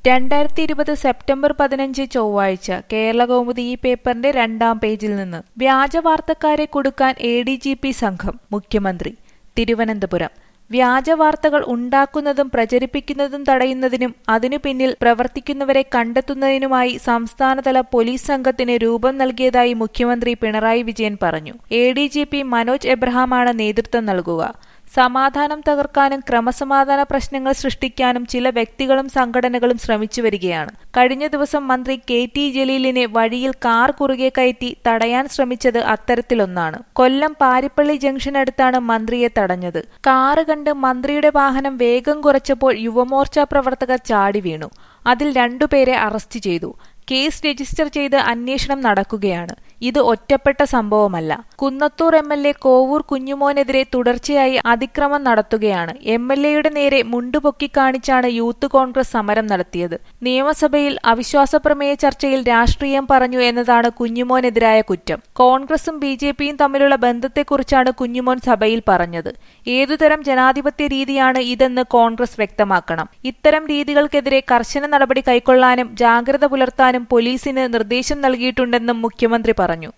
രണ്ടായിരത്തി ഇരുപത് സെപ്റ്റംബർ പതിനഞ്ച് ചൊവ്വാഴ്ച കേരളകൗമുദി ഈ പേപ്പറിന്റെ രണ്ടാം പേജിൽ നിന്ന് വ്യാജ വാർത്തക്കാരെ കൊടുക്കാൻ എ ഡി ജി പി സംഘം മുഖ്യമന്ത്രി തിരുവനന്തപുരം വ്യാജ വാർത്തകൾ ഉണ്ടാക്കുന്നതും പ്രചരിപ്പിക്കുന്നതും തടയുന്നതിനും അതിനു പിന്നിൽ പ്രവർത്തിക്കുന്നവരെ കണ്ടെത്തുന്നതിനുമായി സംസ്ഥാനതല പോലീസ് സംഘത്തിന് രൂപം നൽകിയതായി മുഖ്യമന്ത്രി പിണറായി വിജയൻ പറഞ്ഞു A D G P Manoj എബ്രഹാമാണ് നേതൃത്വം നൽകുക സമാധാനം തകർക്കാനും ക്രമസമാധാന പ്രശ്നങ്ങൾ സൃഷ്ടിക്കാനും ചില വ്യക്തികളും സംഘടനകളും ശ്രമിച്ചു വരികയാണ് കഴിഞ്ഞ ദിവസം മന്ത്രി കെ ടി ജലീലിനെ വഴിയിൽ കാർ കുറുകെ കയറ്റി തടയാൻ ശ്രമിച്ചത് അത്തരത്തിലൊന്നാണ് കൊല്ലം പാരിപ്പള്ളി ജംഗ്ഷനടുത്താണ് മന്ത്രിയെ തടഞ്ഞത് കാറ് കണ്ട് മന്ത്രിയുടെ വാഹനം വേഗം കുറച്ചപ്പോൾ യുവമോർച്ച പ്രവർത്തകർ ചാടി വീണു അതിൽ രണ്ടുപേരെ അറസ്റ്റ് ചെയ്തു കേസ് രജിസ്റ്റർ ചെയ്ത് അന്വേഷണം നടക്കുകയാണ് ഇത് ഒറ്റപ്പെട്ട സംഭവമല്ല Kunnathur M L A Kovoor കുഞ്ഞുമോനെതിരെ തുടർച്ചയായി അതിക്രമം നടത്തുകയാണ് എം എൽ എയുടെ നേരെ മുണ്ടുപൊക്കി കാണിച്ചാണ് യൂത്ത് കോൺഗ്രസ് സമരം നടത്തിയത് നിയമസഭയിൽ അവിശ്വാസ പ്രമേയ ചർച്ചയിൽ രാഷ്ട്രീയം പറഞ്ഞു എന്നതാണ് കുഞ്ഞുമോനെതിരായ കുറ്റം കോൺഗ്രസും ബി ജെ പിയും തമ്മിലുള്ള ബന്ധത്തെക്കുറിച്ചാണ് കുഞ്ഞുമോൻ സഭയിൽ പറഞ്ഞത് ഏതുതരം ജനാധിപത്യ രീതിയാണ് ഇതെന്ന് കോൺഗ്രസ് വ്യക്തമാക്കണം ഇത്തരം രീതികൾക്കെതിരെ കർശന നടപടി കൈക്കൊള്ളാനും ജാഗ്രത പുലർത്താനും പോലീസിന് നിർദ്ദേശം നൽകിയിട്ടുണ്ടെന്നും മുഖ്യമന്ത്രി പറഞ്ഞു